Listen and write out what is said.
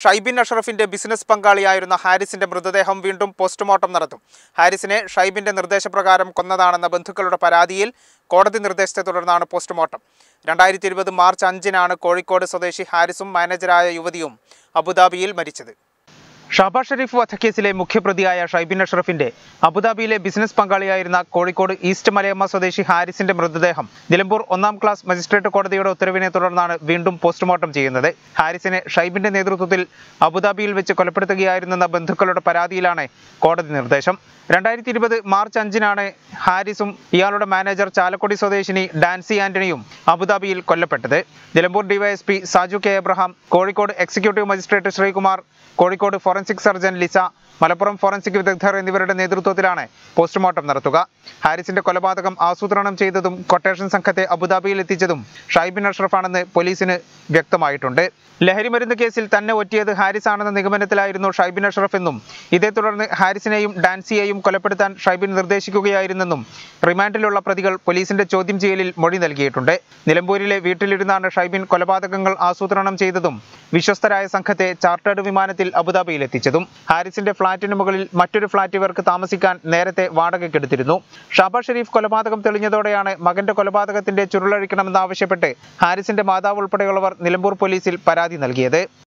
Shybin അഷറഫിന്റെ business പങ്കാളിയായിരുന്ന ഹാരിസിന്റെ മൃതദേഹം വീണ്ടും postmortem നടത്തും ഹാരിസിനെ ഷൈബിന്റെ നിർദ്ദേശപ്രകാരം കൊന്നതാണെന്ന ബന്ധുക്കളുടെ പരാതിയിൽ കോടതി നിർദ്ദേശത്തെ തുടർന്നാണ് പോസ്റ്റ്മോർട്ടം രണ്ടായിരത്തി ഇരുപത് മാർച്ച് അഞ്ചിനാണ് കോഴിക്കോട് സ്വദേശി ഹാരിസും മാനേജരായ യുവതിയും അബുദാബിയിൽ മരിച്ചത് ഷാബാസ് ഷെരീഫ് വധക്കേസിലെ മുഖ്യപ്രതിയായ ഷൈബിൻ അഷ്റഫിന്റെ അബുദാബിയിലെ ബിസിനസ് പങ്കാളിയായിരുന്ന കോഴിക്കോട് ഈസ്റ്റ് മലയമ്മ സ്വദേശി ഹാരിസിന്റെ മൃതദേഹം നിലമ്പൂർ ഒന്നാം ക്ലാസ് മജിസ്ട്രേറ്റ് കോടതിയുടെ ഉത്തരവിനെ തുടർന്നാണ് വീണ്ടും പോസ്റ്റ്മോർട്ടം ചെയ്യുന്നത് ഹാരിസിനെ ഷൈബിന്റെ നേതൃത്വത്തിൽ അബുദാബിയിൽ വെച്ച് കൊലപ്പെടുത്തുകയായിരുന്നെന്ന ബന്ധുക്കളുടെ പരാതിയിലാണ് കോടതി നിർദ്ദേശം രണ്ടായിരത്തി ഇരുപത് മാർച്ച് അഞ്ചിനാണ് ഹാരിസും ഇയാളുടെ മാനേജർ ചാലക്കുടി സ്വദേശിനി ഡാൻസി ആന്റണിയും അബുദാബിയിൽ കൊല്ലപ്പെട്ടത് Nilambur DYSP Saju K Abraham Kozhikode executive magistrate Sreekumar Kozhikode forensic surgeon Lisa Malappuram forensic വിദഗ്ധർ എന്നിവരുടെ നേതൃത്വത്തിലാണ് പോസ്റ്റ്മോർട്ടം നടത്തുക ഹാരിസിന്റെ കൊലപാതകം ആസൂത്രണം ചെയ്തതും കൊട്ടേഷൻ സംഘത്തെ അബുദാബിയിൽ എത്തിച്ചതും ഷൈബിൻ അഷ്റഫാണെന്ന് പോലീസിന് വ്യക്തമായിട്ടുണ്ട് ലഹരിമരുന്ന് കേസിൽ തന്നെ ഒറ്റിയത് ഹാരിസ് ആണെന്ന നിഗമനത്തിലായിരുന്നു ഷൈബിൻ അഷ്റഫ് എന്നും ഇതേ തുടർന്ന് ഹാരിസിനെയും ഡാൻസിയെയും കൊലപ്പെടുത്താൻ ഷൈബിൻ നിർദ്ദേശിക്കുകയായിരുന്നെന്നും റിമാൻഡിലുള്ള പ്രതികൾ പോലീസിന്റെ ചോദ്യം ചെയ്യലിൽ മൊഴി നൽകിയിട്ടുണ്ട് നിലമ്പൂരിലെ വീട്ടിലിരുന്നാണ് ഷൈബിൻ കൊലപാതകങ്ങൾ ആസൂത്രണം ചെയ്തതും വിശ്വസ്തരായ സംഘത്തെ ചാർട്ടേഡ് വിമാനത്തിൽ അബുദാബിയിൽ എത്തിച്ചതും ഹാരിസിന്റെ ഫ്ളാറ്റിന് മുകളിൽ മറ്റൊരു ഫ്ളാറ്റ് ഇവർക്ക് താമസിക്കാൻ നേരത്തെ വാടകയ്ക്കെടുത്തിരുന്നു ഷാബാസ് ഷെരീഫ് കൊലപാതകം തെളിഞ്ഞതോടെയാണ് മകന്റെ കൊലപാതകത്തിന്റെ ചുരുളഴിക്കണമെന്നാവശ്യപ്പെട്ട് ഹാരിസിന്റെ മാതാവ് ഉൾപ്പെടെയുള്ളവർ നിലമ്പൂർ പോലീസിൽ പരാതി നൽകിയത്